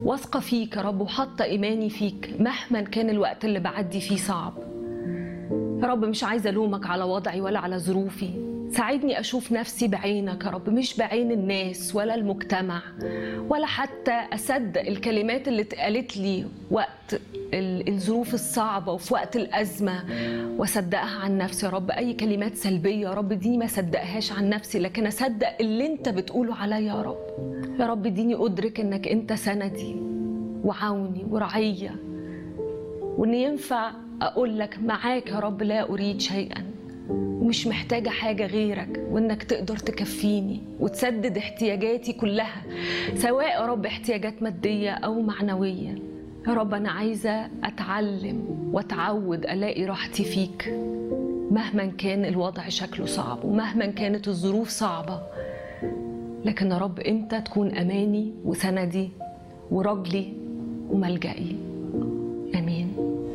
واثقة فيك يا رب وحاطة إيماني فيك مهما كان الوقت اللي بعدي فيه صعب يا رب مش عايزة ألومك على وضعي ولا على ظروفي ساعدني أشوف نفسي بعينك يا رب مش بعين الناس ولا المجتمع ولا حتى أصدق الكلمات اللي اتقالت لي وقت ال- الظروف الصعبة وفي وقت الأزمة وأصدقها عن نفسي يا رب أي كلمات سلبية يا رب دي ما صدقهاش عن نفسي لكن أصدق اللي أنت بتقوله عليا يا رب يا رب اديني أدرك إنك أنت سندي وعوني ورعية وإن ينفع أقول لك معاك يا رب لا أريد شيئا ومش محتاجة حاجة غيرك وإنك تقدر تكفيني وتسدد احتياجاتي كلها سواء يا رب احتياجات مادية أو معنوية يا رب أنا عايزة أتعلم وأتعود ألاقي راحتي فيك مهما كان الوضع شكله صعب ومهما كانت الظروف صعبة لكن يا رب أنت تكون أماني وسندي ورجلي وملجئي آمين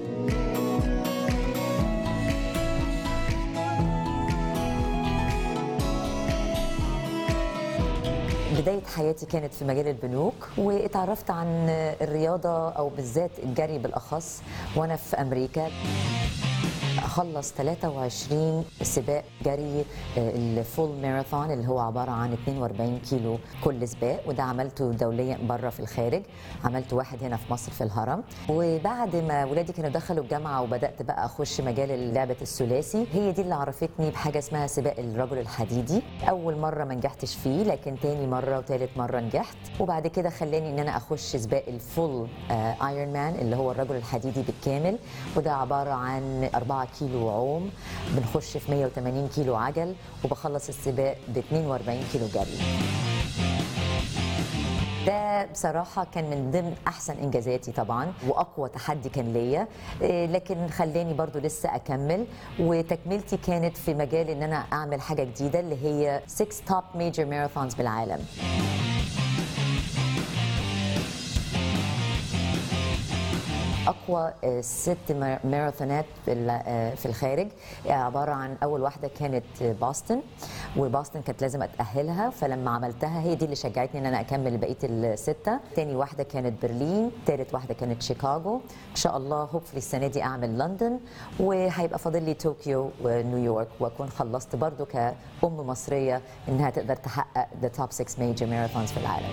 بداية حياتي كانت في مجال البنوك واتعرفت عن الرياضة أو بالذات الجري بالأخص وأنا في أمريكا أخلص 23 سباق جري الفول ماراثون اللي هو عبارة عن 42 كيلو كل سباق وده عملته دوليا بره في الخارج عملت واحد هنا في مصر في الهرم وبعد ما ولادي كانوا دخلوا الجامعة وبدأت بقى أخش مجال لعبة الثلاثي هي دي اللي عرفتني بحاجة اسمها سباق الرجل الحديدي أول مرة ما نجحتش فيه لكن تاني مرة وتالت مرة نجحت وبعد كده خلاني إن أنا أخش سباق الفول ايرون مان اللي هو الرجل الحديدي بالكامل وده عبارة عن 4 كيلو عوم بنخش في 180 كيلو عجل وبخلص السباق ب 42 كيلو جري ده بصراحة كان من ضمن أحسن إنجازاتي طبعا وأقوى تحدي كان ليا إيه، لكن خلاني برضو لسه أكمل وتكملتي كانت في مجال إن أنا أعمل حاجة جديدة اللي هي 6 توب ميجر ماراثونز بالعالم اقوى آه، ست ما- ماراثونات في ال- آه، في الخارج آه، عباره عن اول واحده كانت آه، بoston وبoston كانت لازم اتاهلها فلما عملتها هي دي اللي شجعتني ان انا اكمل بقيه السته تاني واحده كانت برلين تالت واحده كانت شيكاغو ان شاء الله هوبفلي السنه دي اعمل لندن وهيبقى فاضل لي طوكيو ونيويورك واكون خلصت برضو كأم مصريه انها تقدر تحقق the top 6 major marathons في العالم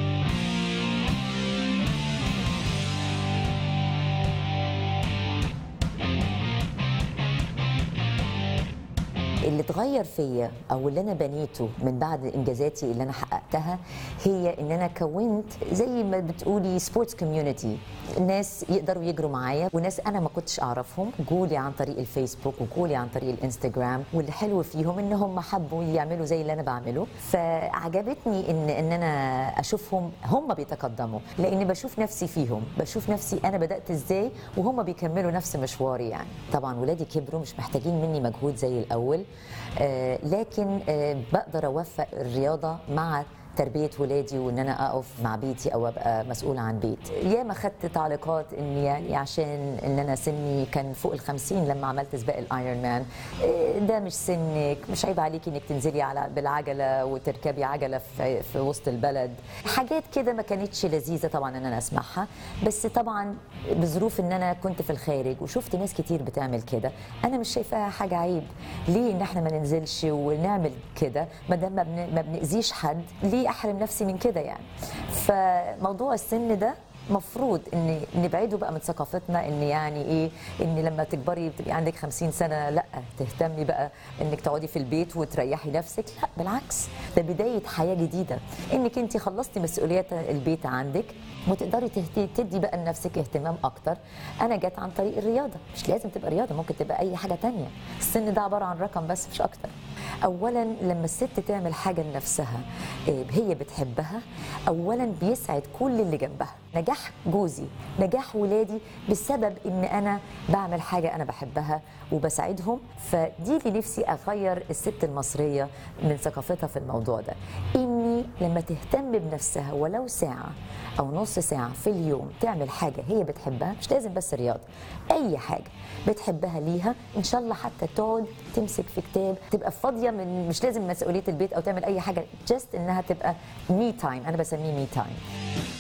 اللي اتغير فيا او اللي انا بنيته من بعد انجازاتي اللي انا حققتها هي ان انا كونت زي ما بتقولي سبورتس كوميونتي ناس يقدروا يجروا معايا وناس انا ما كنتش اعرفهم جولي عن طريق الفيسبوك وجولي عن طريق الانستجرام واللي حلو فيهم ان هم حبوا يعملوا زي اللي انا بعمله فعجبتني ان ان انا اشوفهم هم بيتقدموا لاني بشوف نفسي فيهم بشوف نفسي انا بدات ازاي وهم بيكملوا نفس مشواري يعني طبعا ولادي كبروا مش محتاجين مني مجهود زي الاول آه لكن آه بقدر اوفق الرياضه مع تربية ولادي وان انا اقف مع بيتي او ابقى مسؤولة عن بيت ياما خدت تعليقات اني يعني عشان ان انا سني كان فوق الخمسين لما عملت سباق الايرون مان إيه ده مش سنك مش عيب عليكي انك تنزلي على بالعجلة وتركبي عجلة في, في وسط البلد حاجات كده ما كانتش لذيذة طبعا ان انا اسمعها بس طبعا بظروف ان انا كنت في الخارج وشفت ناس كتير بتعمل كده انا مش شايفاها حاجة عيب ليه ان احنا ما ننزلش ونعمل كده ما دام ما بن- ما بنأذيش حد ليه احرم نفسي من كده يعني فموضوع السن ده مفروض ان نبعده بقى من ثقافتنا ان يعني ايه ان لما تكبري بتبقي عندك 50 سنه لا تهتمي بقى انك تقعدي في البيت وتريحي نفسك لا بالعكس ده بدايه حياه جديده انك انت خلصتي مسؤوليات البيت عندك وتقدري تهتي- تدي بقى لنفسك اهتمام اكتر انا جت عن طريق الرياضه مش لازم تبقى رياضه ممكن تبقى اي حاجه تانية السن ده عباره عن رقم بس مش اكتر اولا لما الست تعمل حاجه لنفسها إيه، هي بتحبها اولا بيسعد كل اللي جنبها نجاح جوزي نجاح ولادي بسبب ان انا بعمل حاجه انا بحبها وبساعدهم فدي اللي نفسي اغير الست المصريه من ثقافتها في الموضوع ده اني لما تهتم بنفسها ولو ساعه او نص ساعه في اليوم تعمل حاجه هي بتحبها مش لازم بس رياضه اي حاجه بتحبها ليها ان شاء الله حتى تقعد تمسك في كتاب تبقى فاضيه من مش لازم مسؤوليه البيت او تعمل اي حاجه جست انها تبقى مي تايم انا بسميه مي تايم